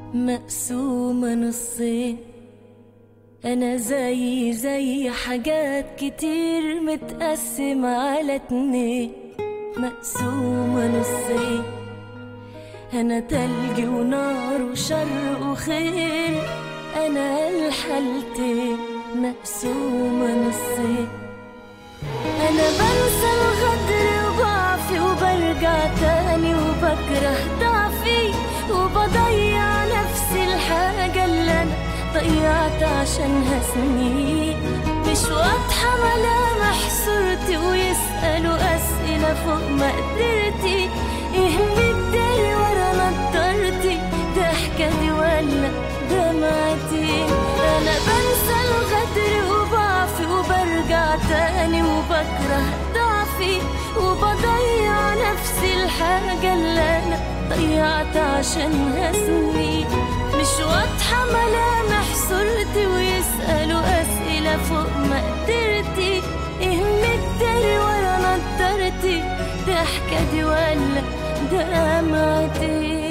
مقسومة نصين أنا زي زي حاجات كتير متقسم على اتنين مقسومة نصين أنا تلج ونار وشر وخير أنا الحالتين مقسومة نصين أنا بنسى الغدر وضعفي وبرجع تاني وبكره ضعفي وبضيع نفسي الحاجة اللي أنا ضيعت عشانها سنين مش واضحة ملامح صورتي ويسألوا أسئلة فوق مقدرتي إيه مداري ورا نضارتي ضحكة دي ولا دمعتي أنا بنسى الغدر وضعفي وبرجع تاني وبكره ضعفي وبضيع نفسي الحاجة اللي أنا ضيعت عشانها سنين مش واضحة ملامح صورتي ويسألوا أسئلة فوق مقدرتي إيه مداري ورا نضارتي ضحكة دي ولا دمعتي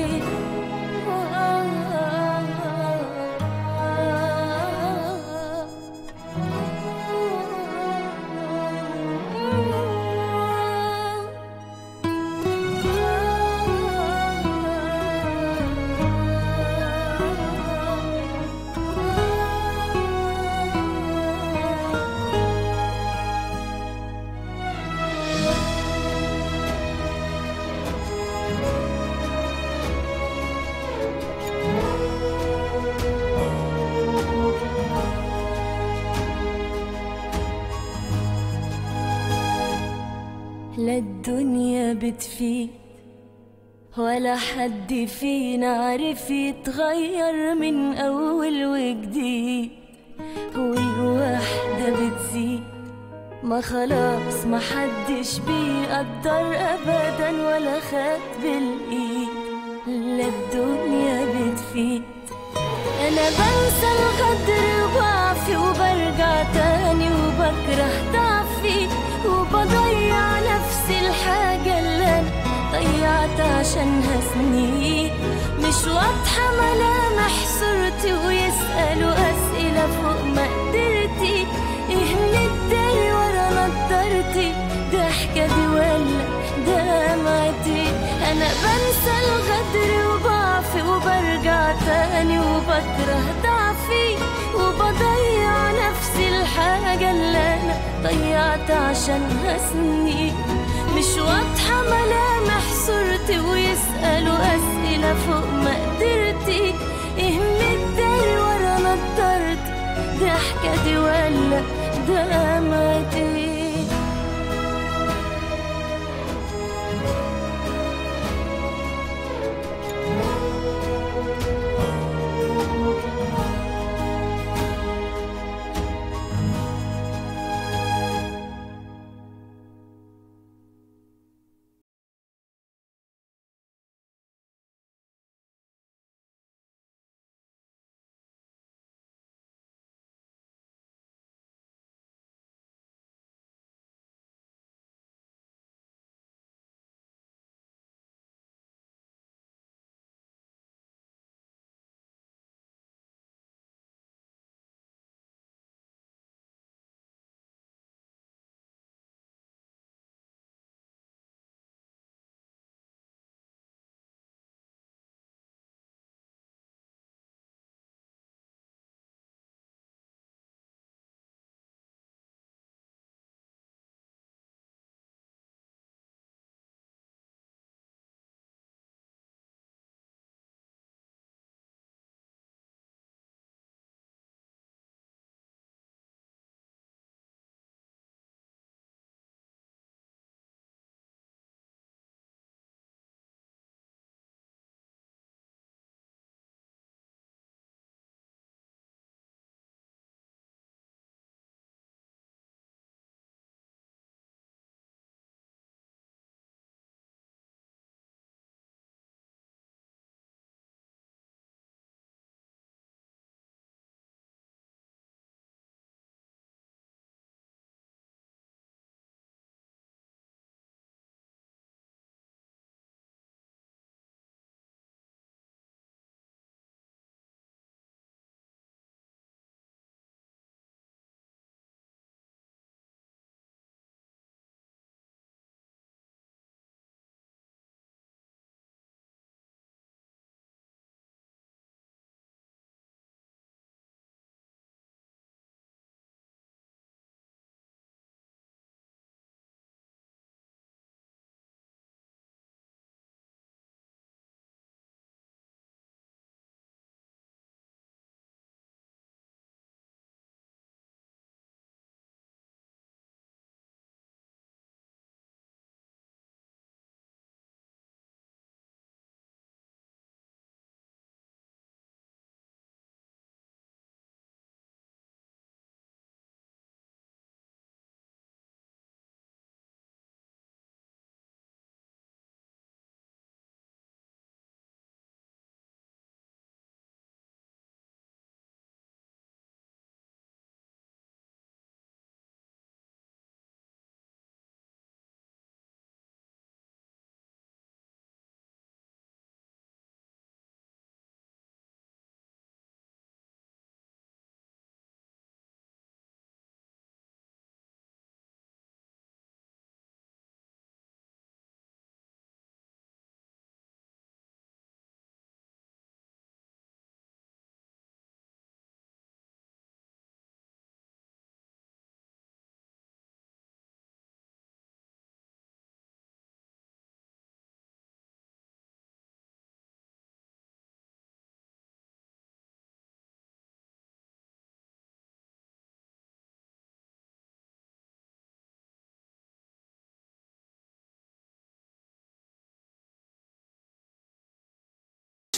لا الدنيا بتفيد ولا حد فينا عارف يتغير من أول وجديد والوحدة بتزيد ما خلاص ما حدش بيقدر أبدا ولا خد بالإيد لا الدنيا بتفيد أنا بنسى الغدر وضعفي وبرجع تاني وبكره ضعفي وبضيع نفسي الحاجة اللي أنا ضيعت عشانها سنين مش واضحة ملامح صورتي ويسألوا أسئلة فوق مقدرتي إيه مداري ورا نضارتي ضحكة دي ولا دمعتي أنا بنسى الغدر وضعفي وبرجع تاني وبكره ضعفي وبضيع نفسي الحاجة اللي أنا ضيعت عشانها سنين مش واضحة ملامح صورتي ويسألوا أسئلة فوق مقدرتي إيه مداري ورا نضارتي ضحكة دي ولا دمعتي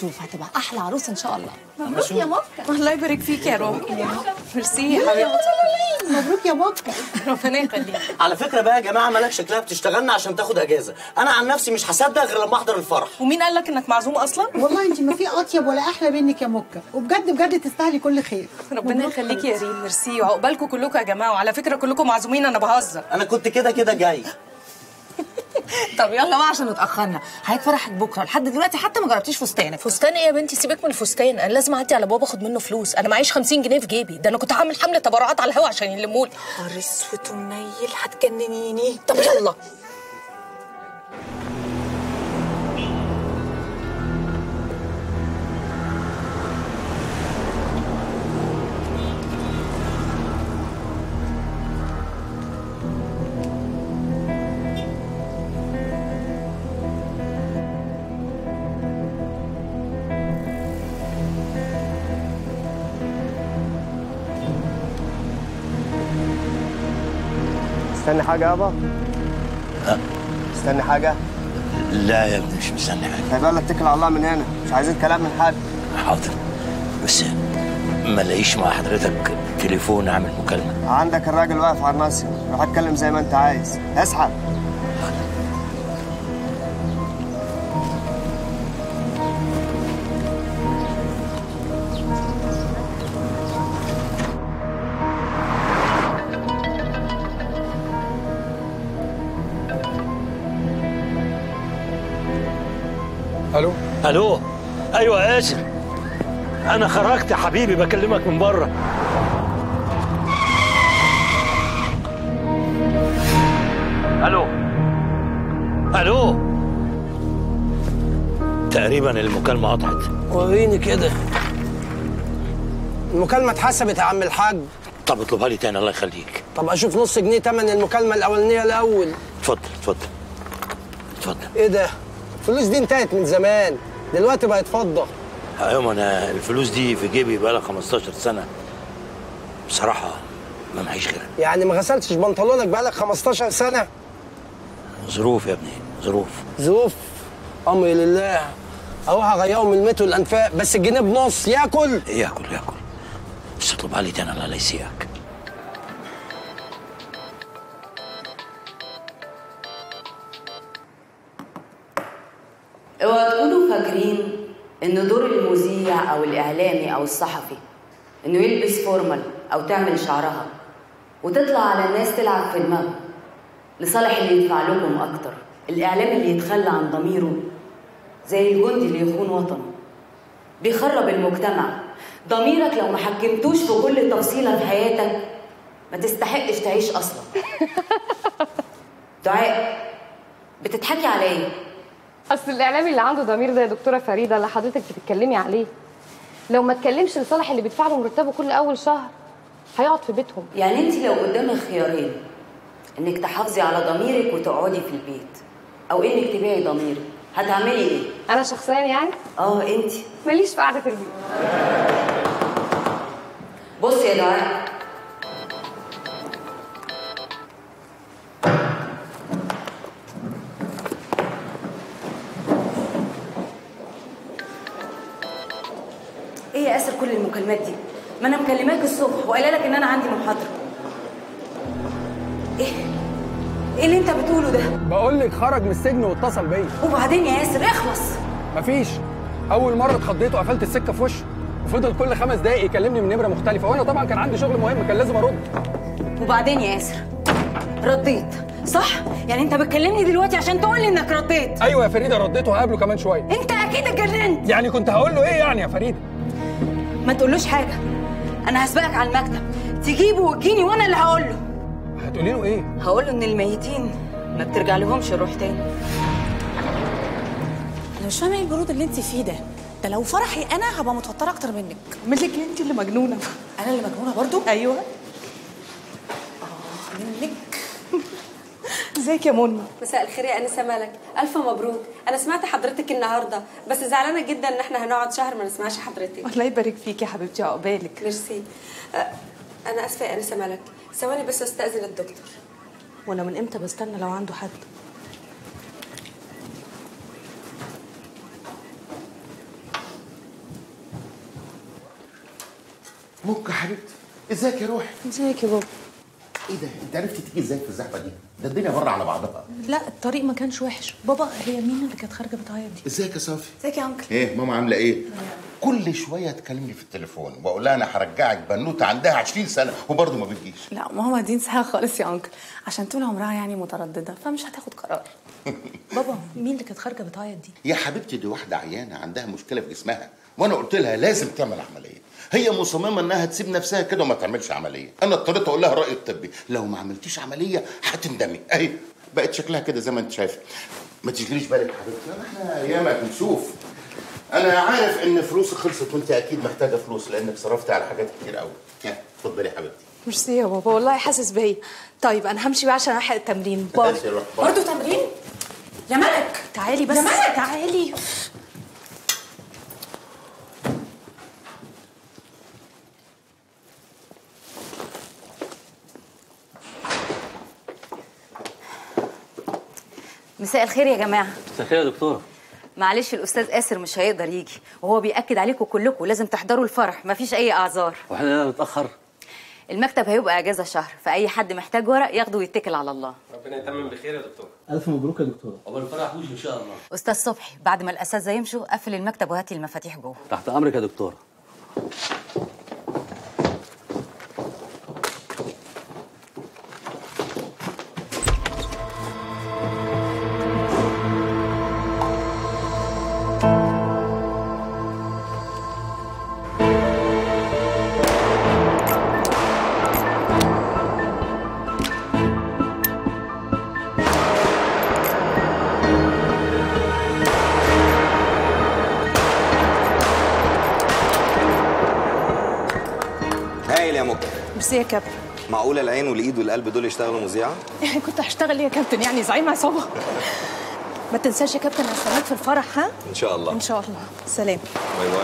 هتشوف هتبقى احلى عروسه ان شاء الله مبروك يا مكة الله يبارك فيك يا روح ميرسي يا يا حبيبتي وصلوا مبروك يا مكة ربنا يخليك على فكره بقى يا جماعه مالك شكلها بتشتغلنا عشان تاخد اجازه انا عن نفسي مش هصدق غير لما احضر الفرح ومين قال لك انك معزوم اصلا والله انت ما في اطيب ولا احلى منك يا مكة وبجد بجد تستاهلي كل خير ربنا مبروك يخليك يا حبيبتي. ريم ميرسي وعقبالكم كلكم يا جماعه وعلى فكره كلكم معزومين انا بهزر انا كنت كده كده جاي طب يلا بقى عشان اتاخرنا هيك فرحك بكره لحد دلوقتي حتى ما جربتيش فستانك فستان ايه يا بنتي سيبك من الفستان انا لازم اعدي على بابا اخد منه فلوس انا معيش 50 جنيه في جيبي ده انا كنت هعمل حمله تبرعات على الهوا عشان يلمولي نهار اسود ومنيل هتجننيني طب يلا استني حاجة يابا استني حاجة لا يا ابني مش مستني حاجه طيب يلا اتكل على الله من هنا مش عايزين كلام من حد حاضر بس ما لاقيش مع حضرتك تليفون اعمل مكالمه عندك الراجل واقف على الناصية روح اتكلم زي ما انت عايز اسحب الو الو ايوه ياسر انا خرجت يا حبيبي بكلمك من بره الو الو تقريبا المكالمه قطعت وريني كده المكالمة اتحسبت يا عم الحاج طب اطلبها لي تاني الله يخليك طب اشوف نص جنيه تمن المكالمة الأولانية الأول اتفضل اتفضل اتفضل ايه ده؟ الفلوس دي انتهت من زمان دلوقتي بقت فضة ايوه ما انا الفلوس دي في جيبي بقالها 15 سنه بصراحه ما معيش غيرها يعني ما غسلتش بنطلونك بقالك 15 سنة ظروف يا ابني ظروف ظروف أمري لله أروح أغيره من المتر الأنفاق بس الجنيه بنص ياكل ياكل ياكل بس اطلبها لي تاني الله لا يسيئك اوعوا تكونوا فاكرين ان دور المذيع او الاعلامي او الصحفي انه يلبس فورمال او تعمل شعرها وتطلع على الناس تلعب في دماغهم لصالح اللي يدفع لهم اكتر الاعلام اللي يتخلى عن ضميره زي الجندي اللي يخون وطنه بيخرب المجتمع ضميرك لو ما حكمتوش في كل تفصيله في حياتك ما تستحقش تعيش اصلا دعاء بتضحكي على ايه اصل الاعلامي اللي عنده ضمير زي دكتوره فريده اللي حضرتك بتتكلمي عليه لو ما اتكلمش لصالح اللي بيدفع له مرتبه كل اول شهر هيقعد في بيتهم يعني انت لو قدامك خيارين انك تحافظي على ضميرك وتقعدي في البيت او انك تبيعي ضميرك هتعملي ايه انا شخصيا يعني اه انت ماليش في قعده البيت بصي يا دعاء ايه يا اسر كل المكالمات دي ما انا مكلماك الصبح وقايله لك ان انا عندي محاضره ايه ايه اللي انت بتقوله ده بقول لك خرج من السجن واتصل بيا وبعدين يا ياسر اخلص مفيش أول مرة اتخضيت وقفلت السكة في وشه وفضل كل خمس دقايق يكلمني من نمرة مختلفة وأنا طبعا كان عندي شغل مهم كان لازم أرد وبعدين يا ياسر رديت صح يعني انت بتكلمني دلوقتي عشان تقول لي انك رديت أيوة يا فريدة رديت وهقابله كمان شوية انت اكيد اتجننت يعني كنت هقول له إيه يعني يا فريدة ما تقولوش حاجه انا هسبقك على المكتب تجيبه وتجيني وانا اللي هقول له هتقولي له إيه هقول له ان الميتين ما بترجع لهمش الروح تاني انا مش فاهمه ايه البرود اللي انت فيه ده ده لو فرحي انا هبقى متوتره اكتر منك ملك انت اللي مجنونه انا اللي مجنونه برضو ايوه منك ازيك يا منى مساء الخير يا انسه ملك الف مبروك انا سمعت حضرتك النهارده بس زعلانه جدا ان احنا هنقعد شهر ما نسمعش حضرتك الله يبارك فيك يا حبيبتي عقبالك ميرسي أه، انا اسفه يا انسه ملك ثواني بس استاذن الدكتور وانا من امتى بستنى لو عنده حد مكة حبيبتي ازيك يا روحي ازيك يا بابا ايه ده انت عرفتي تيجي ازاي في الزحمه دي ده الدنيا بره على بعضها لا الطريق ما كانش وحش بابا هي مين اللي كانت خارجه بتعيط دي ازيك يا صافي ازيك يا انكل ايه ماما عامله ايه كل شويه تكلمني في التليفون واقول لها انا هرجعك بنوته عندها 20 سنه وبرضه ما بتجيش لا ماما دي انساها خالص يا انكل عشان طول عمرها يعني متردده فمش هتاخد قرار بابا مين اللي كانت خارجه بتعيط دي يا حبيبتي دي واحده عيانه عندها مشكله في جسمها وانا قلت لها لازم تعمل عمليه هي مصممه انها تسيب نفسها كده وما تعملش عمليه انا اضطريت اقول لها الراي الطبي لو ما عملتيش عمليه هتندمي اهي بقت شكلها كده زي ما انت شايف ما تشغليش بالك يا حبيبتي احنا ايامك نشوف انا عارف ان فلوسك خلصت وانت اكيد محتاجه فلوس لانك صرفتي على حاجات كتير قوي ها، اتفضلي يا حبيبتي ميرسي يا بابا والله حاسس بيا طيب انا همشي بقى عشان الحق التمرين باي ماشي، روح، باي. برضه تمرين يا ملك تعالي بس يا ملك. تعالي مساء الخير يا جماعه مساء الخير يا دكتوره معلش الاستاذ اسر مش هيقدر يجي وهو بياكد عليكم كلكم لازم تحضروا الفرح مفيش اي اعذار واحنا نتاخر المكتب هيبقى اجازه شهر فاي حد محتاج ورق ياخده ويتكل على الله ربنا يتمم بخير يا دكتور الف مبروك يا دكتوره عقبال الفرح وش ان شاء الله استاذ صبحي بعد ما الاساتذه يمشوا قفل المكتب وهات لي المفاتيح جوه تحت امرك يا دكتوره هايل يا مكة ميرسي يا كابتن معقولة العين والإيد والقلب دول يشتغلوا مذيعة؟ يعني كنت هشتغل ايه يا كابتن يعني زعيم عصابه ما تنساش يا كابتن هستناك في الفرح ها إن شاء الله ان شاء الله سلام باي باي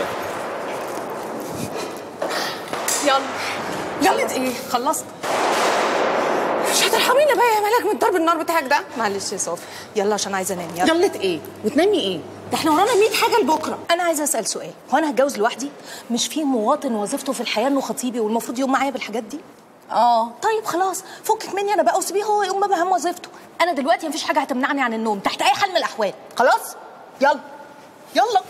يلا يلا ايه خلصت مش هترحمينا بقى يا ملك من ضرب النار بتاعك ده معلش يا صافي يلا عشان عايزه انام يلا يلت ايه وتنامي ايه ده احنا ورانا 100 حاجه لبكره انا عايزه اسال سؤال هو انا هتجوز لوحدي مش في مواطن وظيفته في الحياه انه خطيبي والمفروض يقوم معايا بالحاجات دي اه طيب خلاص فكك مني انا بقى وسيبيه هو يقوم بمهام وظيفته انا دلوقتي مفيش حاجه هتمنعني عن النوم تحت اي حال من الاحوال خلاص يلا يلا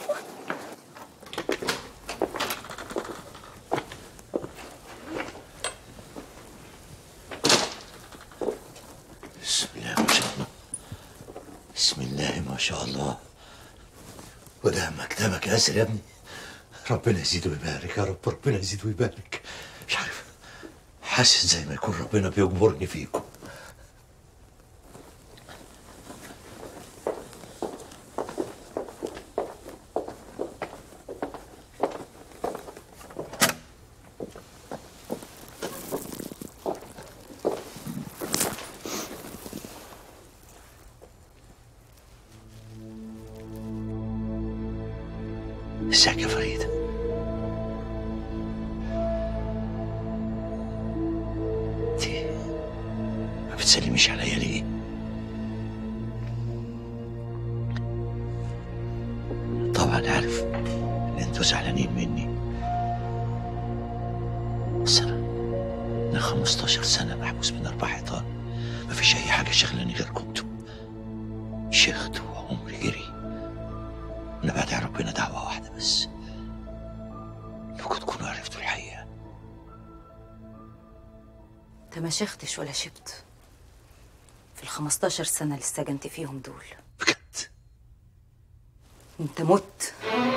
بسم الله ما شاء الله بسم الله ما شاء الله وده مكتبك يا ياسر يا ابني ربنا يزيد ويبارك يا رب ربنا يزيد ويبارك مش عارف حاسس زي ما يكون ربنا بيجبرني فيكم ازيك يا فريدة انت ما بتسلميش عليا ليه طبعا عارف ان انتوا زعلانين مني بس انا انا 15 سنة محبوس بين اربع حيطان مفيش اي حاجة شغلاني غيركم انتوا شيخت وعمري جري انا بدعي ربنا دعوة واحدة بس انكم تكونوا عرفتوا الحقيقة انت ما شختش ولا شبت في ال 15 سنه اللي استجنت فيهم دول بجد انت مت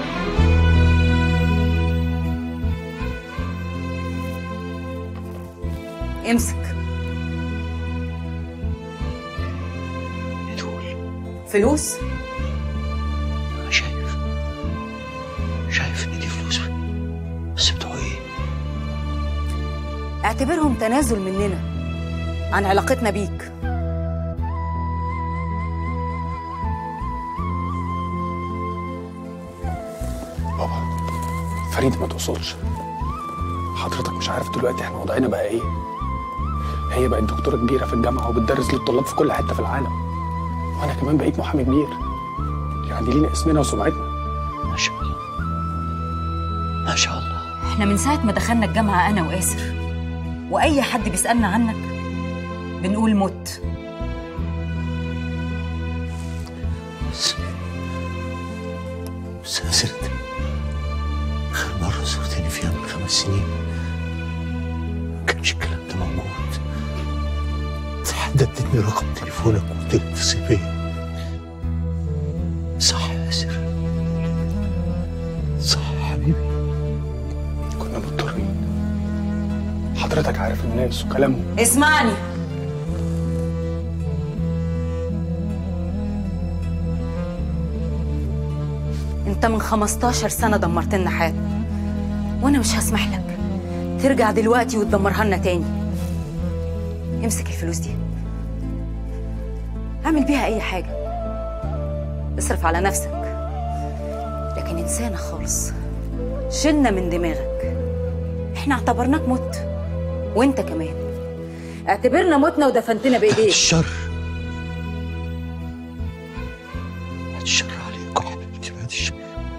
امسك دول فلوس انا شايف شايف ان دي فلوس بس بتوع ايه اعتبرهم تنازل مننا عن علاقتنا بيك بابا فريد ما توصلش حضرتك مش عارف دلوقتي احنا وضعنا بقى ايه هي بقت دكتوره كبيره في الجامعه وبتدرس للطلاب في كل حته في العالم وانا كمان بقيت محامي كبير يعني لينا اسمنا وسمعتنا ما شاء الله ما شاء الله احنا من ساعة ما دخلنا الجامعة أنا وآسر وأي حد بيسألنا عنك بنقول مت سافرت آخر مرة زرتني فيها من خمس سنين ما كانش الكلام ده موجود حد ادتني رقم تليفونك وتتصل بيا صح يا ياسر صح يا حبيبي كنا مضطرين حضرتك عارف الناس وكلامهم اسمعني انت من 15 سنة دمرت لنا حياتنا وانا مش هسمح لك ترجع دلوقتي وتدمرها لنا تاني امسك الفلوس دي اعمل بيها اي حاجة اصرف على نفسك لكن انسانة خالص شلنا من دماغك احنا اعتبرناك مت وانت كمان اعتبرنا متنا ودفنتنا بايديك الشر بعد الشر عليكم يا حبيبتي بعد الشر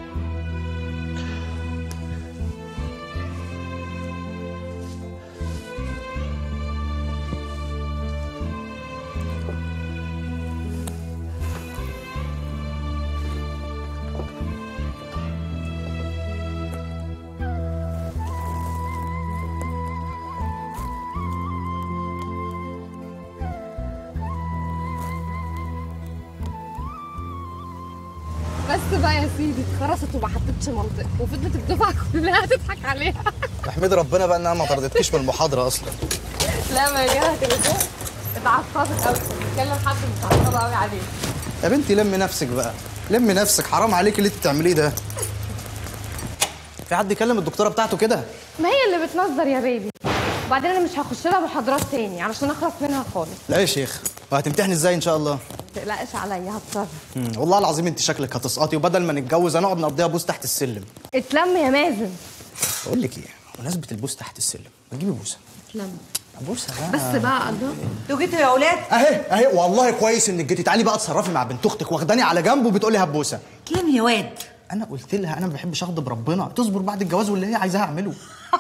بس بقى يا سيدي اتخرست وما حطتش منطق وفضلت الدفعه كلها تضحك عليها احمد ربنا بقى انها ما طردتكيش من المحاضره اصلا لا ما جالها تليفون اتعصبت قوي بتكلم حد متعصبه قوي عليه يا بنتي لمي نفسك بقى لمي نفسك حرام عليك اللي انت بتعمليه ده في حد يكلم الدكتوره بتاعته كده ما هي اللي بتنظر يا بيبي وبعدين انا مش هخش لها محاضرات تاني علشان اخلص منها خالص لا يا شيخ وهتمتحني ازاي ان شاء الله ما تقلقش عليا هتصرف مم. والله العظيم انت شكلك هتسقطي وبدل ما نتجوز هنقعد نقضيها بوس تحت السلم اتلم يا مازن بقول لك ايه بمناسبه البوس تحت السلم ما تجيبي بوسه اتلم بوسه بقى بس بقى الله انتوا جيتوا يا اولاد اهي اهي والله كويس انك جيتي تعالي بقى اتصرفي مع بنت اختك واخداني على جنب وبتقولي هبوسه كام يا واد انا قلت لها انا ما بحبش اغضب ربنا تصبر بعد الجواز واللي هي عايزاها اعمله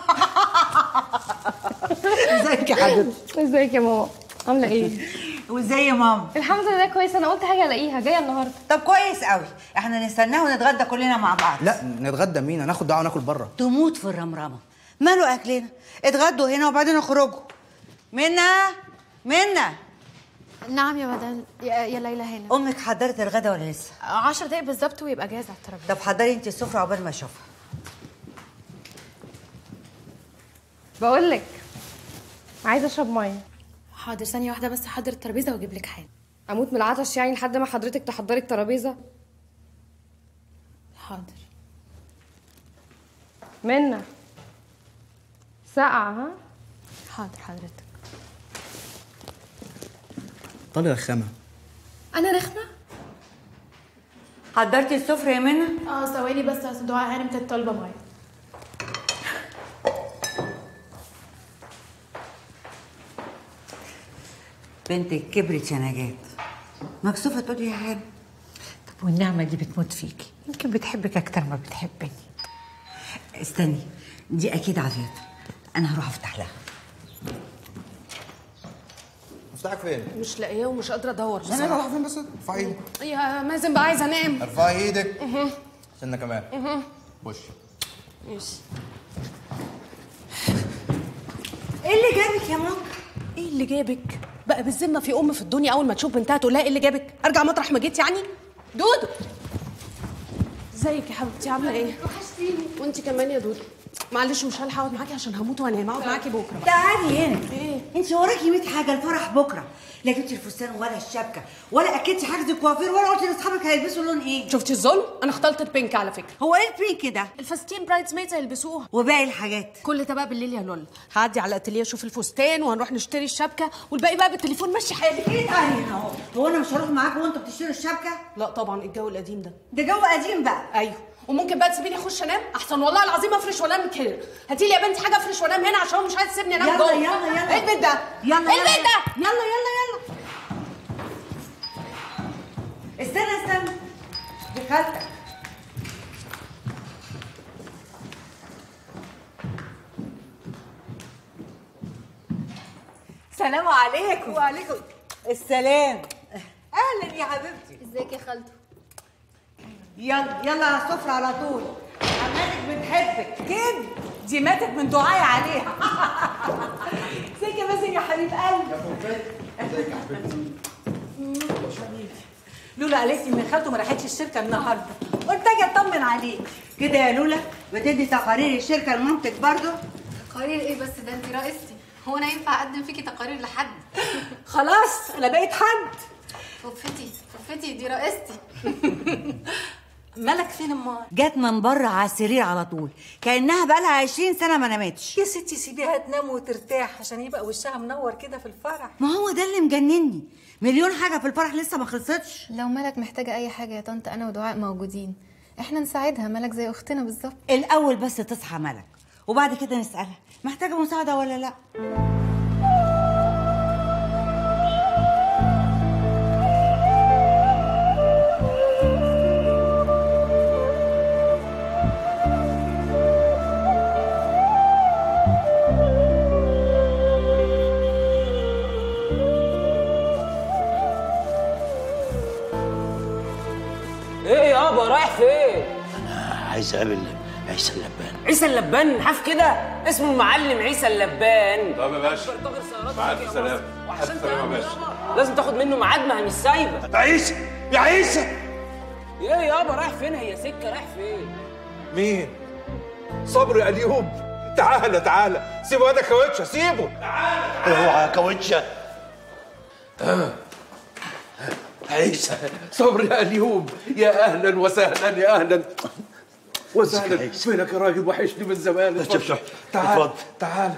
ازيك يا حبيبتي ازيك يا ماما عامله ايه وازاي يا ماما الحمد لله كويس انا قلت حاجه الاقيها جايه النهارده طب كويس قوي احنا نستناه ونتغدى كلنا مع بعض لا نتغدى مين هناخد دعوه ناكل بره تموت في الرمرمه ماله اكلنا اتغدوا هنا وبعدين اخرجوا منا منا نعم يا مدام يا, يا ليلى هنا امك حضرت الغدا ولا لسه 10 دقايق بالظبط ويبقى جاهز على الترابيزه طب حضري انت السفره عقبال ما اشوفها بقول لك عايزه اشرب ميه حاضر ثانيه واحده بس هحضر الترابيزه واجيب لك حاجه اموت من العطش يعني لحد ما حضرتك تحضري الترابيزه حاضر منى ساقعه ها حاضر حضرتك طالع رخامه انا رخمه حضرتي السفره يا منى اه ثواني بس اصل دعاء هانم كانت طالبه ميه بنتك كبرت يا نجاة مكسوفة تقولي يا هانم طب والنعمة دي بتموت فيكي يمكن بتحبك أكتر ما بتحبني استني دي أكيد عافية أنا هروح أفتح لها مفتاحك فين؟ مش لاقيه ومش قادره ادور انا رايح فين بس ارفعي ايدك يا مازن بقى عايزه انام ارفعي ايدك مهم. سنه كمان مهم. وش ماشي ايه اللي جابك يا ماما؟ ايه اللي جابك؟ بقى بالذمه في ام في الدنيا اول ما تشوف بنتها تقول لها ايه اللي جابك؟ ارجع مطرح ما جيت يعني؟ دودو ازيك يا حبيبتي عامله ايه؟ وحشتيني وانت كمان يا دودو معلش مش هلحق اقعد معاكي عشان هموت وانام اقعد معاكي بكره تعالي هنا ايه؟ انت وراكي 100 حاجة الفرح بكرة لا جبتي الفستان ولا الشبكة ولا أكدتي حجز الكوافير ولا قلتي لأصحابك هيلبسوا لون إيه؟ شفتي الظلم؟ انا اخترت البينك على فكره هو إيه البينك ده؟ الفساتين برايدز ميدز هيلبسوها وباقي الحاجات كل ده بقى بالليل يا لول هعدي على الاتيليه اشوف الفستان وهنروح نشتري الشبكه والباقي بقى بالتليفون مشي حالك ايه تعالي هنا اهو هو انا مش هروح معاكم وانتوا بتشتروا الشبكه لا طبعا الجو القديم ده ده جو قديم بقى ايوه وممكن بقى تسيبيني اخش انام احسن والله العظيم افرش وانام هنا هاتي لي يا بنتي حاجه افرش وانام هنا عشان هو مش عايز يسيبني انام يلا جوه يلا يلا ايه البيت ده يلا ايه يلا البيت ده يلا يلا يلا استنى استنى دي خالتك السلام عليكم وعليكم السلام اهلا يا حبيبتي ازيك يا خالته يلا يلا على السفرة على طول عمالك بتحبك كده دي ماتت من دعاية عليها ازيك يا مازن يا حبيب قلبي ازيك يا حبيبتي لولا قالت لي ان خالته ما راحتش الشركه النهارده قلت اجي اطمن عليك كده يا لولا بتدي تقارير الشركه لمامتك برضه تقارير ايه بس ده انت رئيستي هو انا ينفع اقدم فيكي تقارير لحد خلاص انا بقيت حد فوفتي فوفتي دي رئيستي مالك فين امال جت من بره على السرير على طول كانها بقى لها 20 سنه ما نامتش يا ستي سيبيها تنام وترتاح عشان يبقى وشها منور كده في الفرح ما هو ده اللي مجنني مليون حاجه في الفرح لسه ما خلصتش لو ملك محتاجه اي حاجه يا طنط انا ودعاء موجودين احنا نساعدها ملك زي اختنا بالظبط الاول بس تصحى ملك وبعد كده نسالها محتاجه مساعده ولا لا ايه يابا رايح فين؟ عايز اقابل عيسى اللبان عيسى اللبان حاف كده اسمه المعلم عيسى اللبان طب يا باشا مع الف سلامه وعشان الف سلامه يا باشا لازم تاخد منه ميعاد ما هي مش سايبه يا عيسى يا عيسى ايه يابا رايح فين هي سكه رايح فين؟ مين صبري اليوب تعالى تعالى سيبه هذا كاوتشه سيبه اوعى كاوتشه آه. عيسى صبري اليوب يا اهلا وسهلا يا اهلا وسهلا فينك يا راجل وحشني من زمان اتفضل. شوف. تعال اتفضل. تعال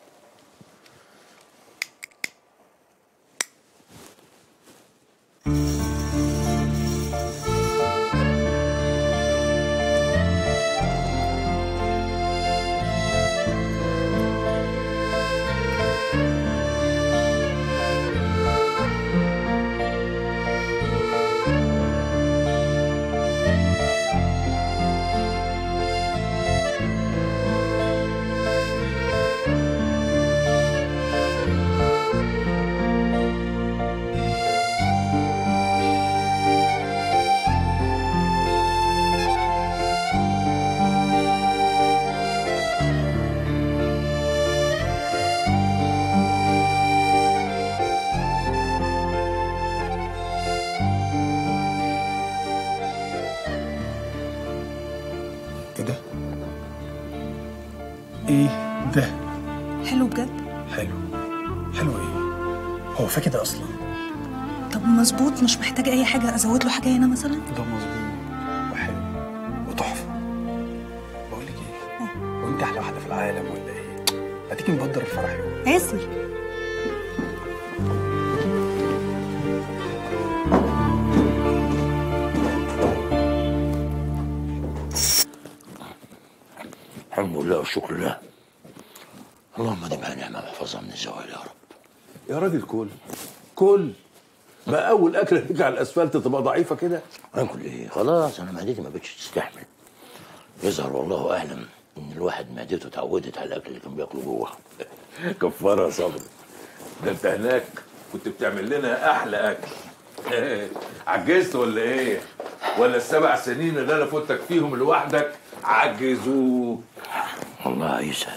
ايه ده؟ ايه ده؟ حلو بجد حلو حلو ايه؟ هو فاكر كده اصلا طب مظبوط مش محتاجه اي حاجه ازود له حاجه هنا مثلا ده مظبوط وحلو وتحفه بقول لك ايه؟ وانت احلى واحده في العالم ولا ايه؟ ما تيجي نبدر الفرح يوم آسر الحمد لله والشكر لله اللهم دمها نعمه واحفظها من الزوال يا رب يا راجل كل كل ما اول اكله تيجي على الاسفلت تبقى ضعيفه كده اكل ايه خلاص انا معدتي ما بقتش تستحمل يظهر والله اعلم ان الواحد معدته اتعودت على الاكل اللي كان بياكله جوه كفاره يا صبري ده انت هناك كنت بتعمل لنا احلى اكل عجزت ولا ايه ولا السبع سنين اللي انا فوتك فيهم لوحدك عجزوك والله يا عيسى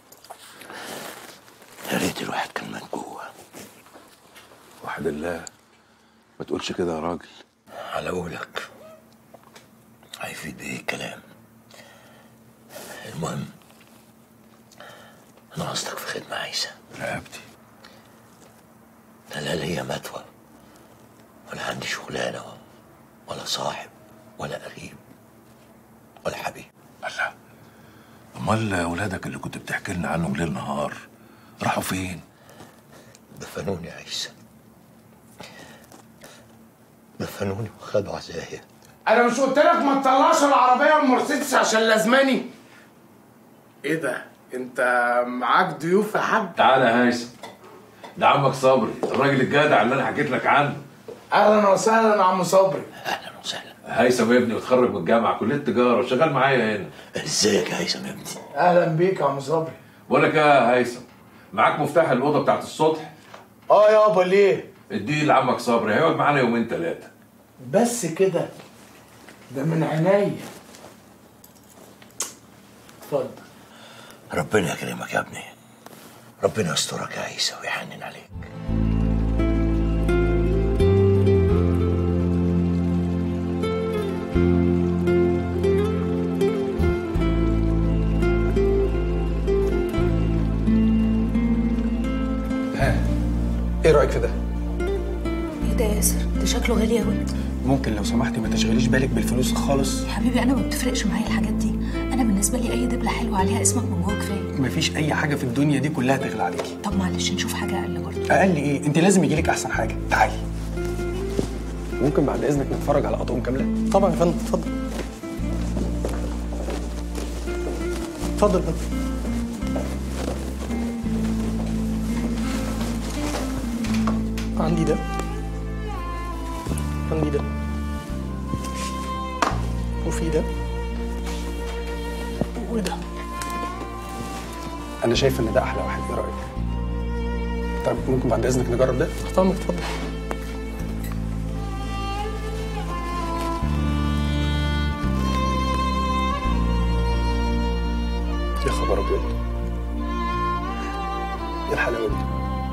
يا ريت الواحد كان مات جوه وحد الله ما تقولش كده يا راجل على قولك هيفيد بايه الكلام المهم انا قصدك في خدمه عيسى رقبتي لا لا ليا متوى ولا عندي شغلانه ولا صاحب ولا قريب ولا حبيب الله امال اولادك اللي كنت بتحكي لنا عنهم ليل نهار راحوا فين دفنوني يا عيسى دفنوني وخدوا عزايا انا مش قلت لك ما تطلعش العربيه والمرسيدس عشان لازماني ايه ده انت معاك ضيوف يا حاج تعالى يا هيثم ده عمك صبري الراجل الجدع اللي انا حكيت لك عنه اهلا وسهلا يا عم صبري اهلا وسهلا هيثم ابني متخرج من الجامعه كليه تجاره وشغال معايا هنا ازيك يا هيثم يا ابني اهلا بيك يا عم صبري بقول لك ايه يا هيثم معاك مفتاح الاوضه بتاعت السطح اه يابا ليه اديه لعمك صبري هيقعد معانا يومين ثلاثه بس كده ده من عينيا اتفضل ربنا يكرمك يا ابني ربنا يسترك يا عيسى ويحنن عليك ها ايه رايك في ده ايه ده يا ياسر ده شكله غالي قوي ممكن لو سمحتي ما تشغليش بالك بالفلوس خالص يا حبيبي انا ما بتفرقش معايا الحاجات دي انا بالنسبه لي اي دبله حلوه عليها اسمك من جوه كفايه مفيش اي حاجه في الدنيا دي كلها تغلى عليكي طب معلش نشوف حاجه اقل برضه اقل ايه انت لازم يجيلك احسن حاجه تعالي ممكن بعد اذنك نتفرج على اطقم كامله طبعا يا فندم اتفضل اتفضل بقى عندي ده عندي ده وفي ده وده انا شايف ان ده احلى واحد ايه رايك طب ممكن بعد اذنك نجرب ده طبعا اتفضل يا خبر ابيض ايه الحلاوه دي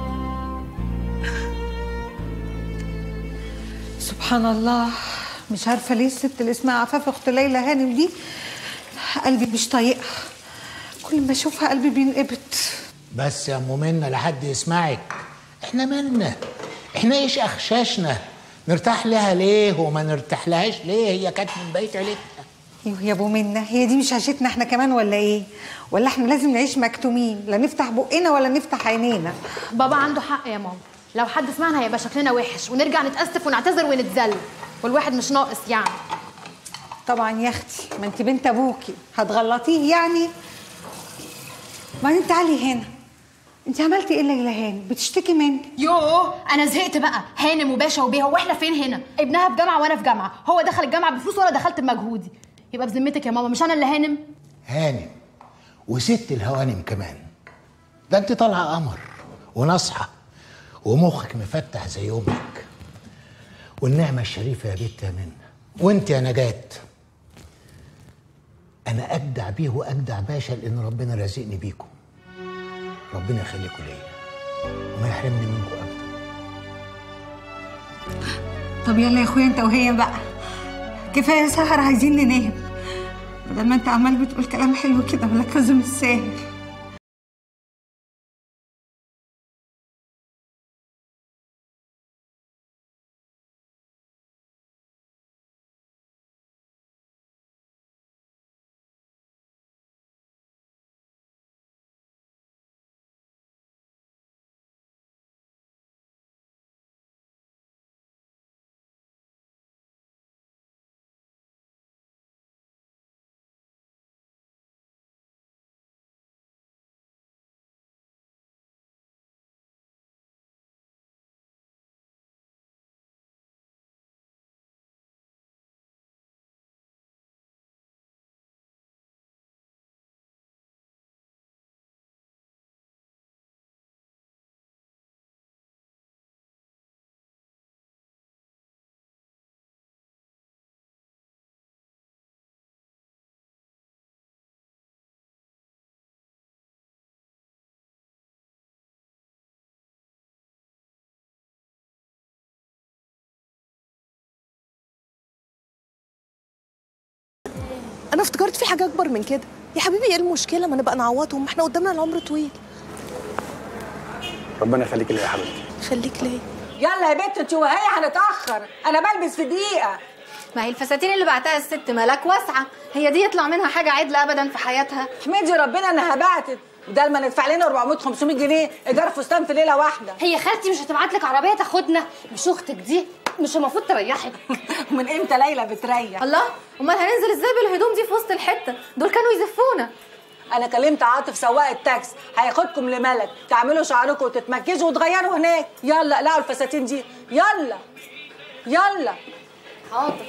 سبحان الله مش عارفه ليه الست اللي اسمها عفاف اخت ليلى هانم دي قلبي مش طايقها كل ما اشوفها قلبي بينقبض بس يا ام منى لحد يسمعك احنا مالنا احنا ايش اخشاشنا نرتاح لها ليه وما نرتاح لهاش ليه هي كانت من بيت عيلتنا ايوه يا ابو منى هي دي مش عيشتنا احنا كمان ولا ايه ولا احنا لازم نعيش مكتومين لا نفتح بقنا ولا نفتح عينينا بابا عنده حق يا ماما لو حد سمعنا هيبقى شكلنا وحش ونرجع نتأسف ونعتذر ونتذل والواحد مش ناقص يعني طبعا يا اختي ما انت بنت ابوكي هتغلطيه يعني بعدين تعالي هنا انت عملتي ايه ليلى هانم بتشتكي مني يوه انا زهقت بقى هانم وباشا وبيه هو احنا فين هنا ابنها في جامعه وانا في جامعه هو دخل الجامعه بفلوس وانا دخلت بمجهودي يبقى بذمتك يا ماما مش انا اللي هانم هانم وست الهوانم كمان ده انت طالعه قمر وناصحه ومخك مفتح زي امك والنعمه الشريفه يا بنت يا منى وانت يا نجاة انا اجدع بيه واجدع باشا لان ربنا رازقني بيكم ربنا يخليكم ليا وما يحرمني منكم ابدا طب يلا يا اخويا انت وهي بقى كفايه سهر عايزين ننام بدل ما انت عمال بتقول كلام حلو كده ولا كاظم الساهر انا افتكرت في حاجه اكبر من كده يا حبيبي ايه المشكله ما نبقى نعوضهم ما احنا قدامنا العمر طويل ربنا يخليك ليا يا حبيبتي خليك ليه يلا يا بنت انت وهي هنتاخر انا بلبس في دقيقه ما هي الفساتين اللي بعتها الست ملاك واسعه هي دي يطلع منها حاجه عدله ابدا في حياتها احمدي ربنا انها بعتت بدل ما ندفع لنا 400 500 جنيه ايجار فستان في ليله واحده هي خالتي مش هتبعت لك عربيه تاخدنا مش اختك دي مش المفروض تريحك من امتى ليلى بتريح الله امال هننزل ازاي بالهدوم دي في وسط الحته دول كانوا يزفونا انا كلمت عاطف سواق التاكس هياخدكم لملك تعملوا شعركم وتتمكجوا وتغيروا هناك يلا اقلعوا الفساتين دي يلا يلا حاضر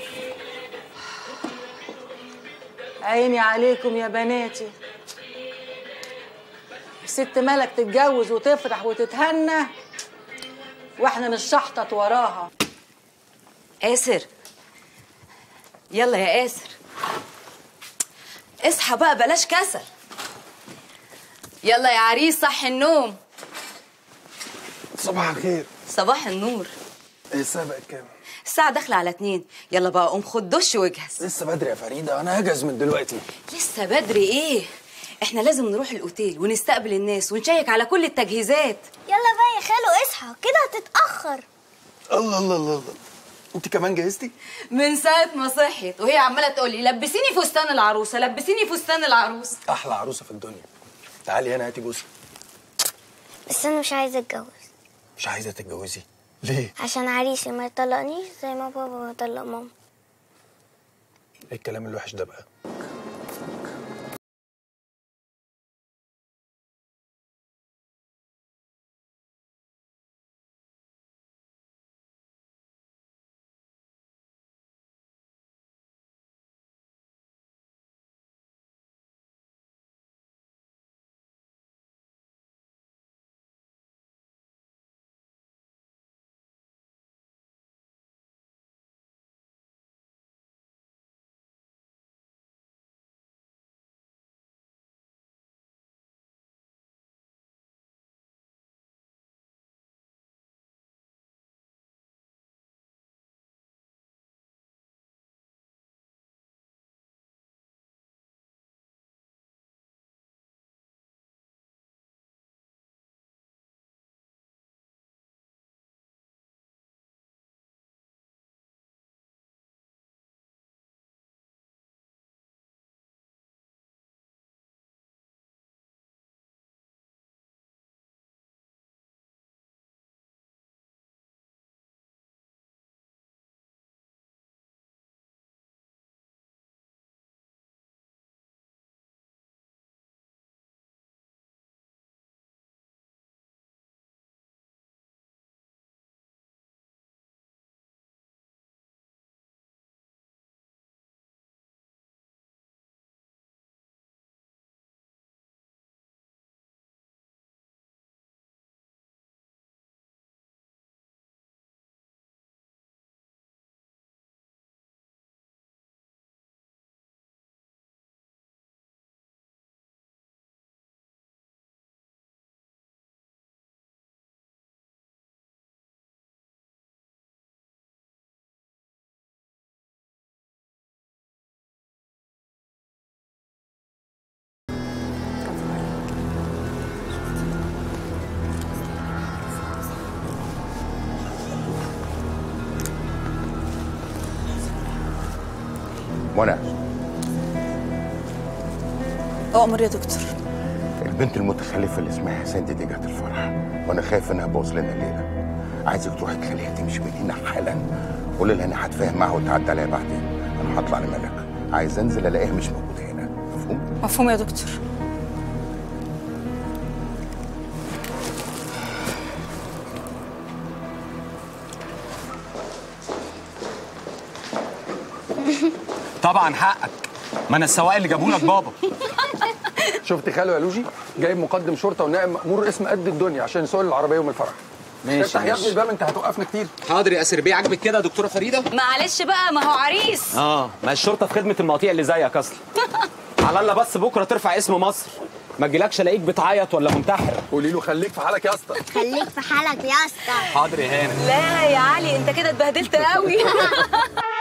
عيني عليكم يا بناتي ست ملك تتجوز وتفرح وتتهنى واحنا نشحطط وراها آسر يلا يا آسر اصحى بقى بلاش كسل يلا يا عريس صح النوم صباح الخير صباح النور ايه الساعه بقت كام الساعة داخلة على اتنين يلا بقى قوم خد دش واجهز لسه بدري يا فريده انا هجهز من دلوقتي لسه بدري ايه احنا لازم نروح الاوتيل ونستقبل الناس ونشيك على كل التجهيزات يلا بقى يا خالو اصحى كده هتتأخر الله الله الله الله انت كمان جهزتي من ساعة ما صحيت وهي عمالة تقول لي لبسيني فستان العروسة لبسيني فستان العروسة احلى عروسه في الدنيا تعالي هنا هاتي بوسه بس انا مش عايزة اتجوز مش عايزه تتجوزي ليه عشان عريسي ما يطلقنيش زي ما بابا ما طلق ماما ايه الكلام الوحش ده بقى منى أؤمر يا دكتور البنت المتخلفه اللي اسمها حسين دي, دي جت الفرح وانا خايف انها تبوظ لنا الليله عايزك تروحي تخليها تمشي من هنا حالا قولي لها انا هتفاهم معاها وتعدي عليا بعدين انا هطلع لملك عايز انزل الاقيها مش موجوده هنا مفهوم مفهوم يا دكتور طبعا حقك ما انا السواق اللي جابهولك بابا شفت خاله يا لوجي جايب مقدم شرطه ونائب مأمور اسم قد الدنيا عشان يسوق العربيه يوم الفرح ماشي، افتح يا ماشي. ابني الباب انت هتوقفنا كتير حاضر يا اسر بيه عاجبك كده يا دكتوره فريده معلش بقى ما هو عريس اه ما الشرطه في خدمه المقاطيع اللي زيك اصلا على الله بس بكره ترفع اسم مصر ما تجيلكش الاقيك بتعيط ولا منتحر قولي له خليك في حالك يا اسطى خليك في حالك يا اسطى حاضر يا هانم لا يا علي انت كده اتبهدلت قوي